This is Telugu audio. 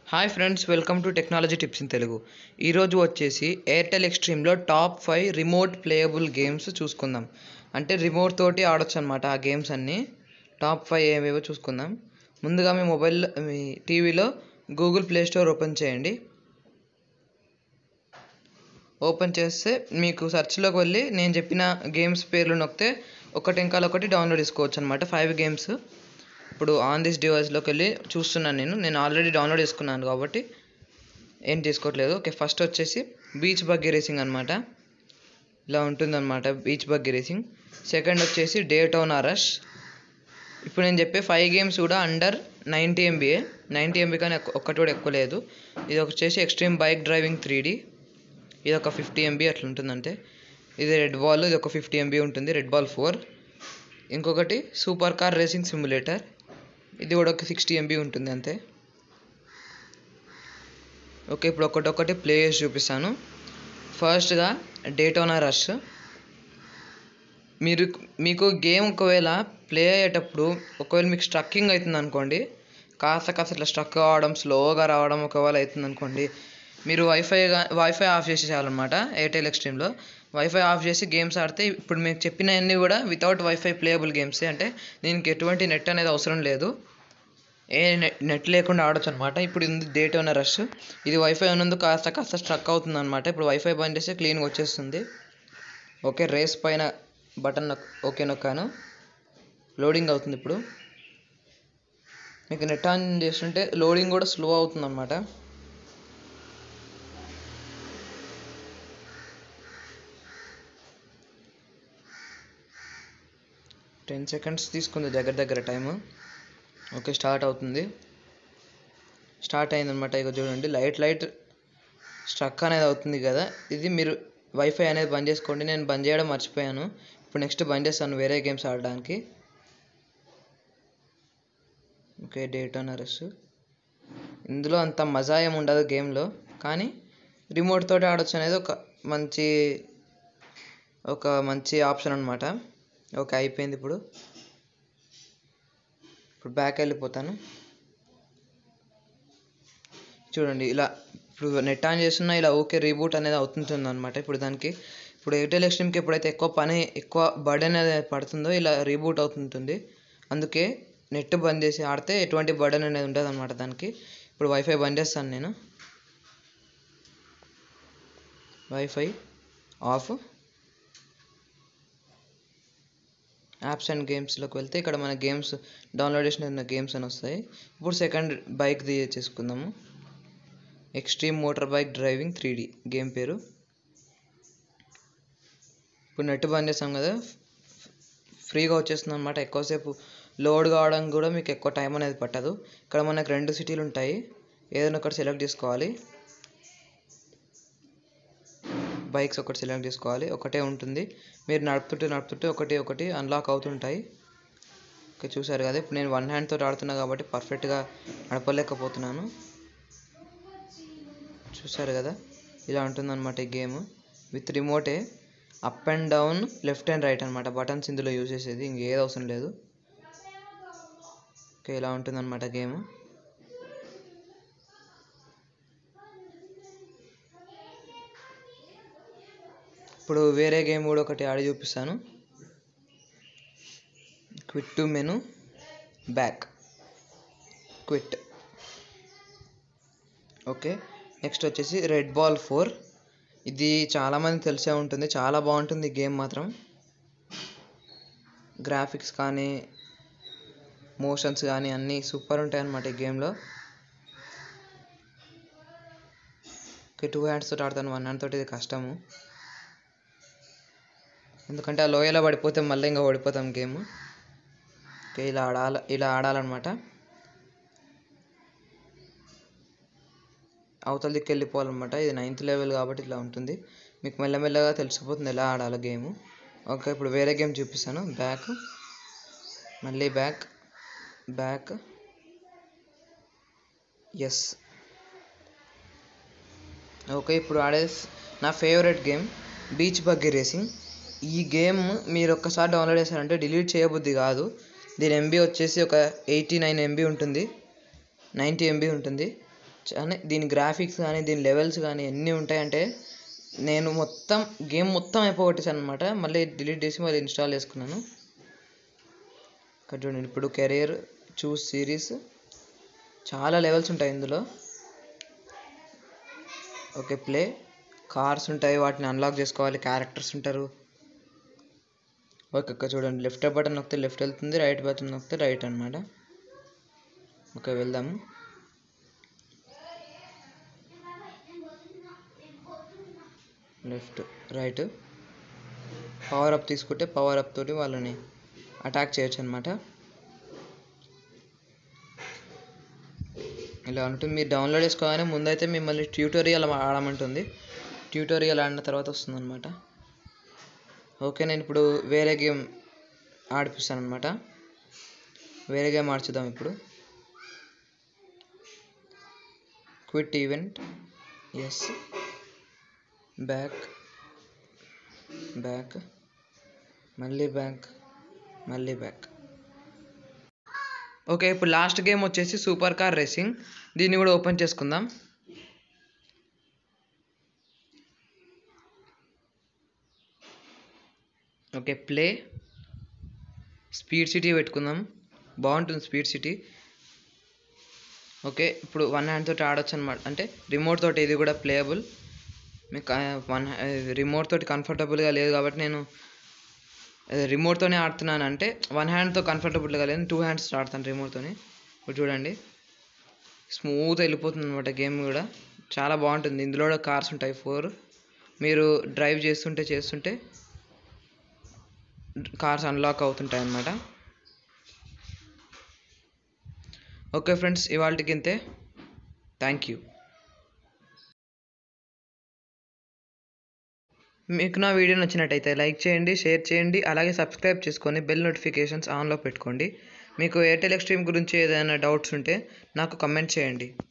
hi friends welcome to technology tips in Telugu ఈరోజు వచ్చేసి ఎయిర్టెల్ ఎక్స్ట్రీమ్లో top five remote playable games చూసుకుందాం అంటే రిమోట్ తోటి ఆడొచ్చు అనమాట ఆ గేమ్స్ అన్నీ టాప్ ఫైవ్ ఏవేవో చూసుకుందాం ముందుగా మీ మొబైల్ మీ టీవీలో గూగుల్ ప్లే స్టోర్ ఓపెన్ చేయండి ఓపెన్ చేస్తే మీకు సెర్చ్లోకి వెళ్ళి నేను చెప్పిన గేమ్స్ పేర్లు నొక్కితే ఒకటి ఇంకా ఒకటి డౌన్లోడ్ చేసుకోవచ్చు అనమాట ఫైవ్ గేమ్స్ ఇప్పుడు ఆన్ దిస్ డివైస్లోకి వెళ్ళి చూస్తున్నాను నేను నేను ఆల్రెడీ డౌన్లోడ్ చేసుకున్నాను కాబట్టి ఏం తీసుకోవట్లేదు ఓకే ఫస్ట్ వచ్చేసి బీచ్ బగ్గీ రేసింగ్ అనమాట ఇలా ఉంటుందన్నమాట బీచ్ బగ్గీ రేసింగ్ సెకండ్ వచ్చేసి డే టౌన్ రష్ ఇప్పుడు నేను చెప్పే ఫైవ్ గేమ్స్ కూడా under ninety MB ninety MB కానీ ఒక్కటి కూడా ఎక్కువ లేదు ఇది వచ్చేసి extreme bike driving three D ఇది ఒక ఫిఫ్టీ ఎంబీ అట్లా ఉంటుందంటే ఇది రెడ్ బాల్ ఇది ఒక ఫిఫ్టీ ఎంబీ ఉంటుంది రెడ్ బాల్ ఫోర్ ఇంకొకటి సూపర్ కార్ రేసింగ్ సిమ్యులేటర్ ఇది కూడా ఒక సిక్స్టీ ఎంబీ ఉంటుంది అంతే ఓకే ఇప్పుడు ఒకటొక్కటి ప్లే చేసి చూపిస్తాను ఫస్ట్గా డేటోనా రష్ మీరు మీకు గేమ్ ఒకవేళ ప్లే అయ్యేటప్పుడు ఒకవేళ మీకు స్ట్రక్కింగ్ అవుతుంది అనుకోండి కాస్త కాస్త ఇట్లా స్ట్రక్ అవ్వడం స్లోగా రావడం ఒకవేళ అవుతుంది అనుకోండి మీరు వైఫై వైఫై ఆఫ్ చేసేయాలన్నమాట ఎయిర్టెల్ ఎక్స్ట్రీమ్లో వైఫై ఆఫ్ చేసి గేమ్స్ ఆడితే ఇప్పుడు మీకు చెప్పినవన్నీ కూడా వితౌట్ వైఫై ప్లేయబుల్ గేమ్సే అంటే దీనికి ఎటువంటి నెట్ అనేది అవసరం లేదు ఏ నెట్ నెట్ లేకుండా ఆడొచ్చు అనమాట ఇప్పుడు ఉంది డేట్ ఉన్న రష్ ఇది వైఫై ఉన్నందుకు కాస్త కాస్త స్ట్రక్ అవుతుంది అనమాట ఇప్పుడు వైఫై బంద్ చేస్తే క్లీన్గా వచ్చేస్తుంది ఓకే రేస్ పైన బటన్ నొక్ ఓకే నొక్కాను లోడింగ్ అవుతుంది ఇప్పుడు మీకు నెట్ ఆన్ చేస్తుంటే లోడింగ్ కూడా స్లో అవుతుంది అనమాట టెన్ సెకండ్స్ తీసుకుంది దగ్గర దగ్గర టైము ఓకే స్టార్ట్ అవుతుంది స్టార్ట్ అయిందనమాట ఇక చూడండి లైట్ లైట్ స్ట్రక్ అనేది అవుతుంది కదా ఇది మీరు వైఫై అనేది బంద్ చేసుకోండి నేను బంద్ చేయడం మర్చిపోయాను ఇప్పుడు నెక్స్ట్ బంద్ చేస్తాను వేరే గేమ్స్ ఆడడానికి ఓకే డేట్ అనరస్ ఇందులో అంత మజా ఏమి ఉండదు గేమ్లో కానీ రిమోట్ తోటి ఆడొచ్చు అనేది ఒక మంచి ఒక మంచి ఆప్షన్ అనమాట ఓకే అయిపోయింది ఇప్పుడు ఇప్పుడు బ్యాక్ వెళ్ళిపోతాను చూడండి ఇలా ఇప్పుడు నెట్ ఆన్ చేస్తున్నా ఇలా ఓకే రీబూట్ అనేది అవుతుంటుంది అనమాట ఇప్పుడు దానికి ఇప్పుడు ఎయిర్టెల్ ఎక్స్ట్రీమ్కి ఎప్పుడైతే ఎక్కువ పని ఎక్కువ బర్డెన్ అనేది పడుతుందో ఇలా రీబూట్ అవుతుంటుంది అందుకే నెట్ బంద్ చేసి ఆడితే ఎటువంటి బర్డెన్ అనేది ఉండదు అనమాట దానికి ఇప్పుడు వైఫై బంద్ చేస్తాను నేను వైఫై ఆఫ్ యాప్స్ అండ్ గేమ్స్లోకి వెళ్తే ఇక్కడ మన గేమ్స్ డౌన్లోడ్ చేసిన గేమ్స్ అని వస్తాయి ఇప్పుడు సెకండ్ బైక్ ది చేసుకుందాము extreme motor bike driving three D game పేరు ఇప్పుడు నెట్ బంద్ చేస్తాం కదా ఫ్రీగా వచ్చేస్తుంది అనమాట ఎక్కువసేపు లోడ్ కావడానికి కూడా మీకు ఎక్కువ టైం అనేది పట్టదు ఇక్కడ మనకు రెండు సిటీలు ఉంటాయి ఏదైనా ఒకటి సెలెక్ట్ చేసుకోవాలి బైక్స్ ఒకటి సెలెక్ట్ చేసుకోవాలి ఒకటే ఉంటుంది మీరు నడుపుతుంటే నడుపుతుంటే ఒకటి ఒకటి అన్లాక్ అవుతుంటాయి ఓకే చూసారు కదా ఇప్పుడు నేను వన్ హ్యాండ్ తోటి ఆడుతున్నా కాబట్టి పర్ఫెక్ట్గా నడపలేకపోతున్నాను చూసారు కదా ఇలా ఉంటుందన్నమాట ఈ గేమ్ విత్ రిమోటే up and down left and right అనమాట బటన్స్ ఇందులో యూజ్ చేసేది ఇంకేది అవసరం లేదు ఓకే ఇలా ఉంటుందన్నమాట గేమ్ ఇప్పుడు వేరే గేమ్ కూడా ఒకటి ఆడి చూపిస్తాను quit to menu back quit okay next వచ్చేసి రెడ్ బాల్ ఫోర్ ఇది చాలామంది తెలిసే ఉంటుంది చాలా బాగుంటుంది ఈ గేమ్ మాత్రం గ్రాఫిక్స్ కానీ మోషన్స్ కానీ అన్నీ సూపర్ ఉంటాయి అన్నమాట ఈ గేమ్లో ఓకే టూ హ్యాండ్స్ తోటి ఆడతాను వన్ హ్యాండ్ తోటి ఇది కష్టము ఎందుకంటే ఆ లోయలో పడిపోతే మళ్ళీ ఇంకా ఓడిపోతాం గేమ్ ఓకే ఇలా ఆడాల ఇలా ఆడాలన్నమాట అవతల దిక్కు వెళ్ళిపోవాలన్నమాట ఇది నైన్త్ లెవెల్ కాబట్టి ఇట్లా ఉంటుంది మీకు మెల్లమెల్లగా తెలిసిపోతుంది ఎలా ఆడాలో గేమ్ ఓకే ఇప్పుడు వేరే గేమ్ చూపిస్తాను బ్యాక్ మళ్ళీ బ్యాక్ బ్యాక్ ఎస్ ఓకే ఇప్పుడు ఆడే నా favourite game beach buggy racing ఈ గేమ్ మీరు ఒక్కసారి డౌన్లోడ్ చేశారంటే డిలీట్ చేయబుద్ధి కాదు దీని ఎంబీ వచ్చేసి ఒక ఎయిటీ నైన్ ఎంబీ ఉంటుంది నైంటీ ఎంబీ ఉంటుంది కానీ దీని గ్రాఫిక్స్ కానీ దీని లెవెల్స్ కానీ ఎన్ని ఉంటాయంటే నేను మొత్తం గేమ్ మొత్తం అయిపోగొట్టేసాను అనమాట మళ్ళీ డిలీట్ చేసి మళ్ళీ ఇన్స్టాల్ చేసుకున్నాను ఇక్కడ చూడండి ఇప్పుడు కెరీర్ చూస్ సిరీస్ చాలా లెవెల్స్ ఉంటాయి ఇందులో ఓకే ప్లే కార్స్ ఉంటాయి వాటిని అన్లాక్ చేసుకోవాలి క్యారెక్టర్స్ ఉంటారు ఓకే ఇక్కడ చూడండి లెఫ్ట్ బటన్ నొక్కితే లెఫ్ట్ వెళ్తుంది రైట్ బటన్ నొక్కితే రైట్ అనమాట ఓకే వెళ్దాము లెఫ్ట్ రైట్ పవర్ అప్ తీసుకుంటే పవర్ అప్ తోటి వాళ్ళని అటాక్ చేయొచ్చు అనమాట ఇలా ఉంటుంది మీరు డౌన్లోడ్ చేసుకోగానే ముందైతే మిమ్మల్ని ట్యూటోరియల్ ఆడమంటుంది ట్యూటోరియల్ ఆడిన తర్వాత వస్తుంది అనమాట ఓకే నేను ఇప్పుడు వేరే గేమ్ ఆడిపిస్తాను అనమాట వేరే గేమ్ ఆడుచుద్దాం ఇప్పుడు quit events back back మళ్ళీ బ్యాక్ మళ్ళీ బ్యాక్ ఓకే ఇప్పుడు లాస్ట్ గేమ్ వచ్చేసి సూపర్ కార్ రేసింగ్ దీన్ని కూడా ఓపెన్ చేసుకుందాం ఓకే ప్లే స్పీడ్ సిటీ పెట్టుకుందాం బాగుంటుంది స్పీడ్ సిటీ ఓకే ఇప్పుడు వన్ హ్యాండ్ తోటి ఆడొచ్చు అనమాట అంటే రిమోట్ తోటి ఇది కూడా ప్లేయబుల్ మీకు వన్ రిమోట్ తోటి కంఫర్టబుల్గా లేదు కాబట్టి నేను రిమోట్తోనే ఆడుతున్నాను అంటే వన్ హ్యాండ్తో కంఫర్టబుల్గా లేదు టూ హ్యాండ్స్ ఆడతాను రిమోట్తోని ఇప్పుడు చూడండి స్మూత్ వెళ్ళిపోతుంది అనమాట గేమ్ కూడా చాలా బాగుంటుంది ఇందులో కూడా కార్స్ ఉంటాయి ఫోర్ మీరు డ్రైవ్ చేస్తుంటే చేస్తుంటే కార్స్ అన్లాక్ అవుతుంటాయి అన్నమాట ఓకే ఫ్రెండ్స్ ఇవాళకి ఇంతే థ్యాంక్ యూ మీకు నా వీడియో నచ్చినట్టయితే లైక్ చేయండి షేర్ చేయండి అలాగే సబ్స్క్రైబ్ చేసుకొని బెల్ నోటిఫికేషన్స్ ఆన్లో పెట్టుకోండి మీకు ఎయిర్టెల్ ఎక్స్ట్రీమ్ గురించి ఏదైనా డౌట్స్ ఉంటే నాకు కమెంట్ చేయండి